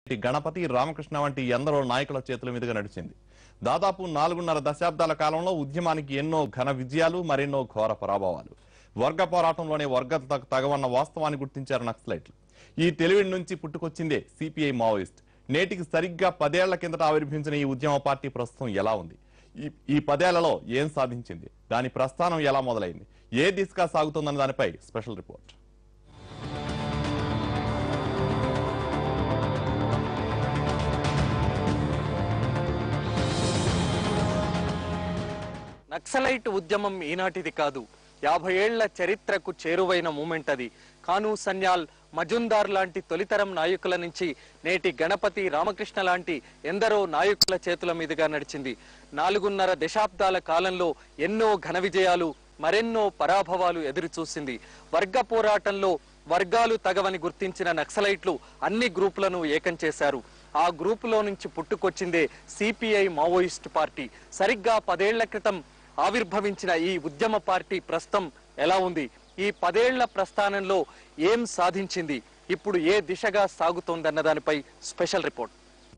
ఈ గణపతి రామకృష్ణ వంటి ఎందరో నాయకుల చేతుల మీదుగా నడిచింది దాదాపు నాలుగున్నర దశాబ్దాల కాలంలో ఉద్యమానికి ఎన్నో ఘన విజయాలు మరెన్నో ఘోర పరాభవాలు వర్గ పోరాటంలోనే వర్గ త- తగవన్న వాస్తవాన్ని గుర్తించారు నక్సలైట్లు ఈ తెలివి నుంచి పుట్టుకొచ్చిందే సిపిఐ మావోయిస్ట్ నేటికి సరిగ్గా పదేళ్ల కిందట ఆవిర్భించిన ఈ ఉద్యమ పార్టీ ప్రస్తుతం ఎలా ఉంది ఈ- ఈ పదేళ్లలో ఏం సాధించింది దాని ప్రస్థానం ఎలా మొదలైంది ఏ దిశగా సాగుతుందన్న దానిపై స్పెషల్ రిపోర్ట్ నక్సలైట్ ఉద్యమం ఈనాటిది కాదు యాభై ఏళ్ల చరిత్రకు చేరువైన మూమెంట్ అది కాను సన్యాల్ మజుందార్ లాంటి తొలితరం నాయకుల నుంచి నేటి గణపతి రామకృష్ణ లాంటి ఎందరో నాయకుల చేతుల మీదుగా నడిచింది నాలుగున్నర దశాబ్దాల కాలంలో ఎన్నో ఘన విజయాలు మరెన్నో పరాభవాలు ఎదురు చూసింది వర్గ పోరాటంలో వర్గాలు తగవని గుర్తించిన నక్సలైట్లు అన్ని గ్రూపులను ఏకం చేశారు ఆ గ్రూపులో నుంచి పుట్టుకొచ్చిందే సిపిఐ మావోయిస్ట్ పార్టీ సరిగ్గా పదేళ్ల క్రితం ఆవిర్భవించిన ఈ ఉద్యమ పార్టీ ప్రస్తుతం ఎలా ఉంది ఈ పదేళ్ల ప్రస్థానంలో ఏం సాధించింది ఇప్పుడు ఏ దిశగా సాగుతోందన్న దానిపై స్పెషల్ రిపోర్ట్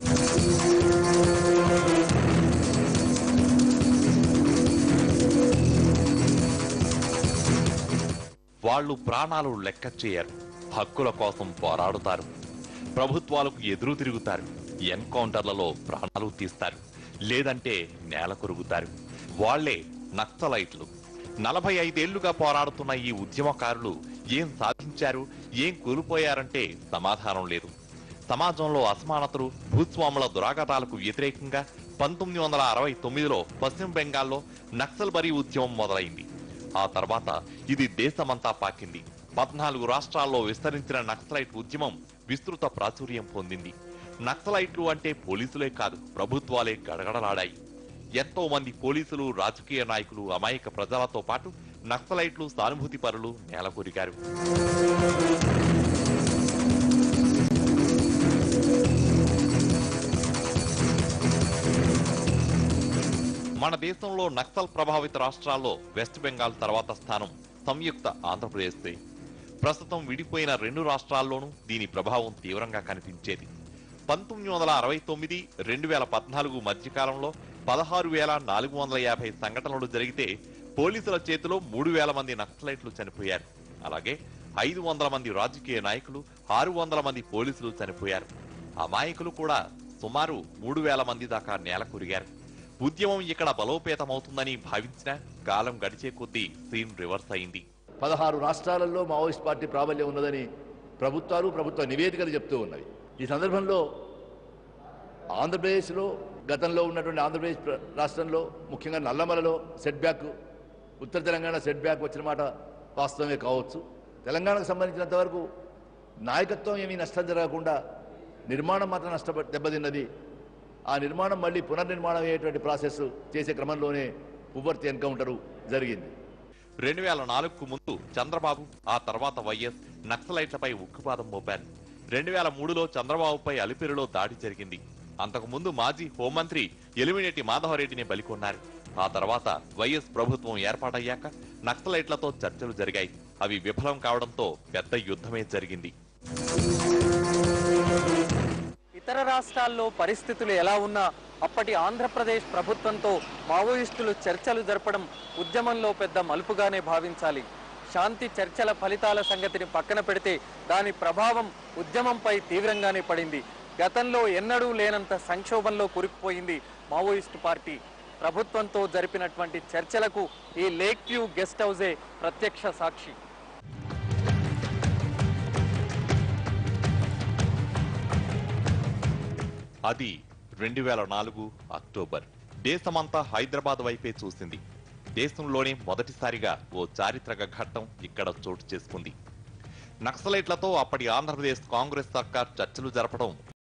వాళ్ళు ప్రాణాలు లెక్క చేయరు హక్కుల కోసం పోరాడుతారు ప్రభుత్వాలకు ఎదురు తిరుగుతారు ఎన్కౌంటర్లలో ప్రాణాలు తీస్తారు లేదంటే నేల కొరుగుతారు వాళ్లే నక్సలైట్లు నలభై ఐదేళ్లుగా పోరాడుతున్న ఈ ఉద్యమకారులు ఏం సాధించారు ఏం కోల్పోయారంటే సమాధానం లేదు సమాజంలో అసమానతలు భూస్వాముల దురాఘాతాలకు వ్యతిరేకంగా పంతొమ్మిది వందల అరవై తొమ్మిదిలో పశ్చిమ బెంగాల్లో నక్సల్ బరీ ఉద్యమం మొదలైంది ఆ తర్వాత ఇది దేశమంతా పాకింది పద్నాలుగు రాష్ట్రాల్లో విస్తరించిన నక్సలైట్ ఉద్యమం విస్తృత ప్రాచుర్యం పొందింది నక్సలైట్లు అంటే పోలీసులే కాదు ప్రభుత్వాలే గడగడలాడాయి ఎంతో మంది పోలీసులు రాజకీయ నాయకులు అమాయక ప్రజలతో పాటు నక్సలైట్లు సానుభూతి పరులు నేలకొరిగారు మన దేశంలో నక్సల్ ప్రభావిత రాష్ట్రాల్లో వెస్ట్ బెంగాల్ తర్వాత స్థానం సంయుక్త ఆంధ్రప్రదేశ్దే ప్రస్తుతం విడిపోయిన రెండు రాష్ట్రాల్లోనూ దీని ప్రభావం తీవ్రంగా కనిపించేది పంతొమ్మిది వందల అరవై తొమ్మిది రెండు వేల పద్నాలుగు మధ్యకాలంలో పదహారు వేల నాలుగు వందల యాభై సంఘటనలు జరిగితే పోలీసుల చేతిలో మూడు వేల మంది నక్సలైట్లు చనిపోయారు అలాగే ఐదు వందల మంది రాజకీయ నాయకులు ఆరు వందల మంది పోలీసులు చనిపోయారు అమాయకులు కూడా సుమారు మూడు వేల మంది దాకా నేల కురిగారు ఉద్యమం ఇక్కడ బలోపేతమవుతుందని భావించిన కాలం గడిచే కొద్దీ సీన్ రివర్స్ అయింది పదహారు రాష్ట్రాలలో మావోయిస్ట్ పార్టీ ప్రాబల్యం ఉన్నదని ప్రభుత్వాలు ప్రభుత్వ నివేదికలు చెప్తూ ఉన్నవి ఈ సందర్భంలో ఆంధ్రప్రదేశ్లో గతంలో ఉన్నటువంటి ఆంధ్రప్రదేశ్ ప్ర- రాష్ట్రంలో ముఖ్యంగా నల్లమలలో సెట్ బ్యాక్ ఉత్తర తెలంగాణ సెట్ బ్యాక్ వచ్చిన మాట వాస్తవమే కావచ్చు తెలంగాణకు సంబంధించినంత వరకు నాయకత్వం ఏమీ నష్టం జరగకుండా నిర్మాణం మాత్రం నష్ట దెబ్బతిన్నది ఆ నిర్మాణం మళ్ళీ పునర్నిర్మాణం అయ్యేటువంటి ప్రాసెస్ చేసే క్రమంలోనే పువ్వర్తి ఎన్కౌంటరు జరిగింది రెండు వేల నాలుగుకు ముందు చంద్రబాబు ఆ తర్వాత వైఎస్ నక్సలైట్లపై ఉక్కుపాదం మోపారు రెండు వేల మూడులో చంద్రబాబుపై అలిపిరిలో దాడి జరిగింది అంతకుముందు మాజీ హోంమంత్రి ఎలిమినేటి మాధవరెడ్డిని బలికొన్నారు ఆ తర్వాత వైఎస్ ప్రభుత్వం ఏర్పాటయ్యాక నక్సలైట్లతో చర్చలు జరిగాయి అవి విఫలం కావడంతో పెద్ద యుద్ధమే జరిగింది ఇతర రాష్ట్రాల్లో పరిస్థితులు ఎలా ఉన్నా అప్పటి ఆంధ్రప్రదేశ్ ప్రభుత్వంతో మావోయిస్టులు చర్చలు జరపడం ఉద్యమంలో పెద్ద మలుపుగానే భావించాలి శాంతి చర్చల ఫలితాల సంగతిని పక్కన పెడితే దాని ప్రభావం ఉద్యమంపై తీవ్రంగానే పడింది గతంలో ఎన్నడూ లేనంత సంక్షోభంలో కురుక్కుపోయింది మావోయిస్టు పార్టీ ప్రభుత్వంతో జరిపినటువంటి చర్చలకు ఈ లేక్ వ్యూ గెస్ట్ హౌసే ప్రత్యక్ష సాక్షి అది రెండు వేల నాలుగు అక్టోబర్ దేశమంతా హైదరాబాద్ వైపే చూసింది దేశంలోనే మొదటిసారిగా ఓ చారిత్రక ఘట్టం ఇక్కడ చోటు చేసుకుంది నక్సలైట్లతో అప్పటి ఆంధ్రప్రదేశ్ కాంగ్రెస్ సర్కార్ చర్చలు జరపడం